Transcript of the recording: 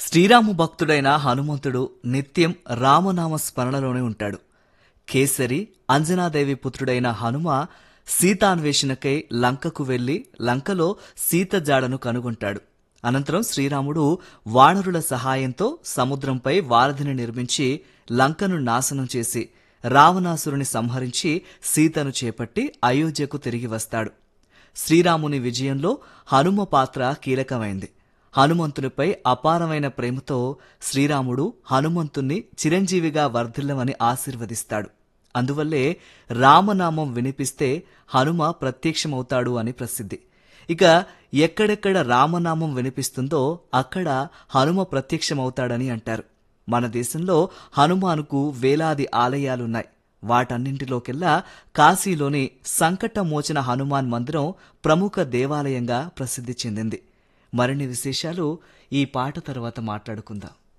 శ్రీరామ భక్తుడైన హనుమంతుడు నిత్యం రామనామ స్మరణలోనే ఉంటాడు కేసరి అంజనాదేవి పుత్రుడైన హనుమ సీతాన్వేషణకై లంకకు వెళ్లి లంకలో సీత జాడను కనుగొంటాడు అనంతరం శ్రీరాముడు వానరుల సహాయంతో సముద్రంపై వారధిని నిర్మించి లంకను నాశనం చేసి రావణాసురుని సంహరించి సీతను చేపట్టి అయోధ్యకు తిరిగి వస్తాడు శ్రీరాముని విజయంలో హనుమ పాత్ర కీలకమైంది హనుమంతునిపై అపారమైన ప్రేమతో శ్రీరాముడు హనుమంతుణ్ణి చిరంజీవిగా వర్ధిల్లమని ఆశీర్వదిస్తాడు అందువల్లే రామనామం వినిపిస్తే హనుమ ప్రత్యక్షమవుతాడు అని ప్రసిద్ధి ఇక ఎక్కడెక్కడ రామనామం వినిపిస్తుందో అక్కడ హనుమ ప్రత్యక్షమవుతాడని అంటారు మన దేశంలో హనుమానుకు వేలాది ఆలయాలున్నాయి వాటన్నింటిలోకెల్లా కాశీలోని సంకటమోచన హనుమాన్ మందిరం ప్రముఖ దేవాలయంగా ప్రసిద్ధి చెందింది మరిన్ని విశేషాలు ఈ పాట తర్వాత మాట్లాడుకుందాం